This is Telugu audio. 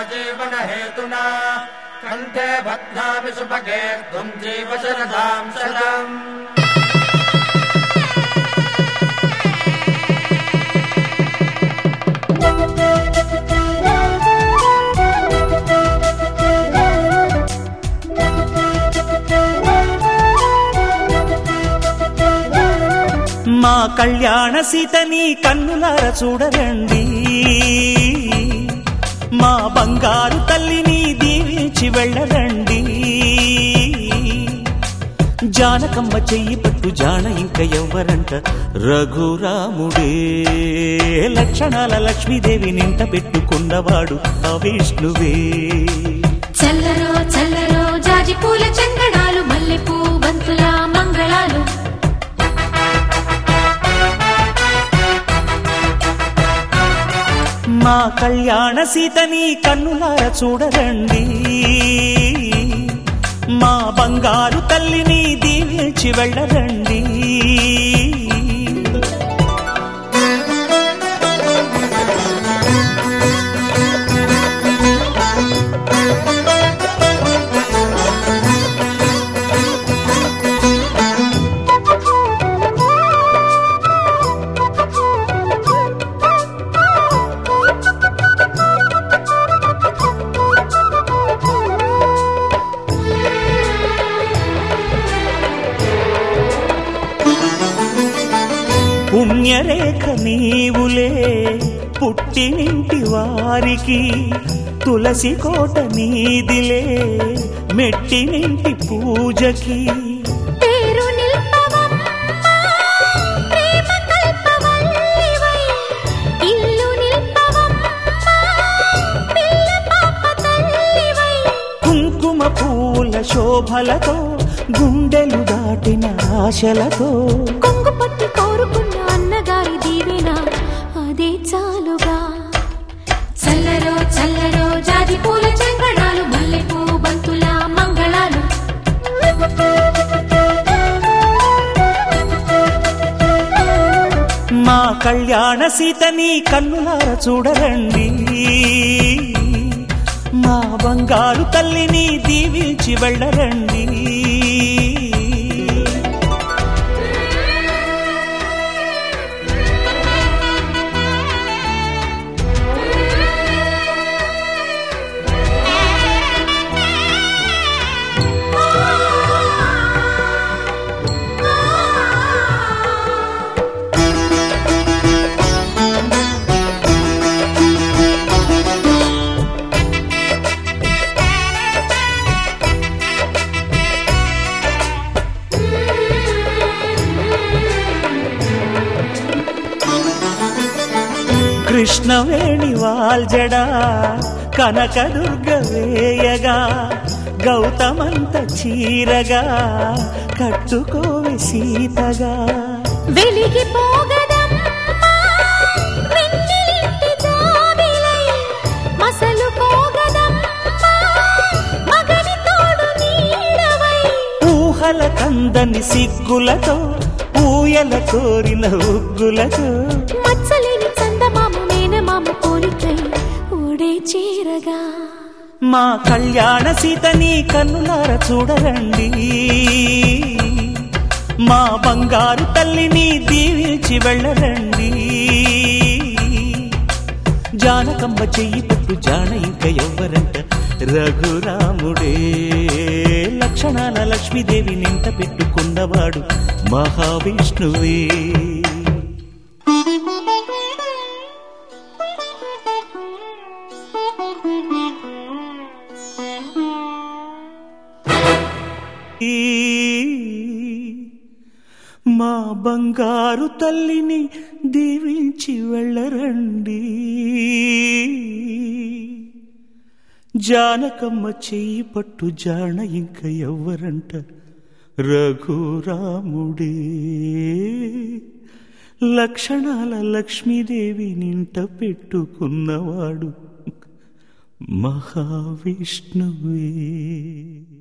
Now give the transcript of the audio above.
जीवनहेतुना कण्ठे बध्नामि सुभगे त्वम् जीव शरदाम् शतम् మా కళ్యాణ సీతని కన్నులార చూడరండి మా బంగారు తల్లిని దీవించి వెళ్ళరండి జానకమ్మ చెయ్యి పట్టు జాన ఇంక ఎవ్వరంట రఘురాముడే లక్షణాల లక్ష్మీదేవి నింట పెట్టుకున్నవాడు ఆ విష్ణువే చల్లరో చల్లరో జాజి పూల చందనాలు మల్లెపూ బంతుల మంగళాలు మా కళ్యాణ సీతని కన్నులార చూడరండి మా బంగారు తల్లిని దీవించి వెళ్ళరండి పుణ్యరేఖ నీవులే పుట్టినింటి వారికి తులసి కోట నీదిలే మెట్టినింటి పూజకి పేరు నిల్పవమ్మ, ప్రేమ కల్పవల్లివై. ఇల్లు నిల్పవమ్మ, పిల్ల పాప తల్లివై. కుంకుమ పూల శోభలతో గుండెలు దాటిన ఆశలతో కొంగు పట్టి కోరుకున్న అన్నగారి దీవెన అదే చాలుగా చల్లరో చల్లరో జాజి పూల చంగడాలు మల్లెపూ బంతుల మంగళాలు మా కళ్యాణ సీతని కన్నులార చూడరండి మా బంగారు తల్లిని దీవించి వెళ్ళరండి కృష్ణవేణి వాల్జడా కనకదుర్గ వేయగా గౌతమంత చీరగా కట్టుకోవి సీతగా వెలిగిపోగదమ్మా, వెన్నెలింటి జాబిలై. మసలుకోగదమ్మా, మగని తోడు నీడవై. ఊహల కందని సిగ్గులతో ఊయల కోరిన ఉగ్గులతో మచ్చలేని చందమామ మేనమామ పోలికై ఓడే చీరగా మా కళ్యాణ సీతని కన్నులార చూడరండి మా బంగారు తల్లిని దీవించి వెళ్ళరండి జానకమ్మ చెయ్యి పట్టు జాన ఇంక ఎవ్వరంట రఘురాముడే లక్షణాల లక్ష్మీదేవి నింట పెట్టుకున్నవాడు మహావిష్ణువే ఈ మా బంగారు తల్లిని దీవించి వెళ్ళరండి జానకమ్మ చెయ్యి పట్టు జాన ఇంక ఎవ్వరంట రఘురాముడే లక్షణాల లక్ష్మీదేవి నింట పెట్టుకున్నవాడు మహావిష్ణువే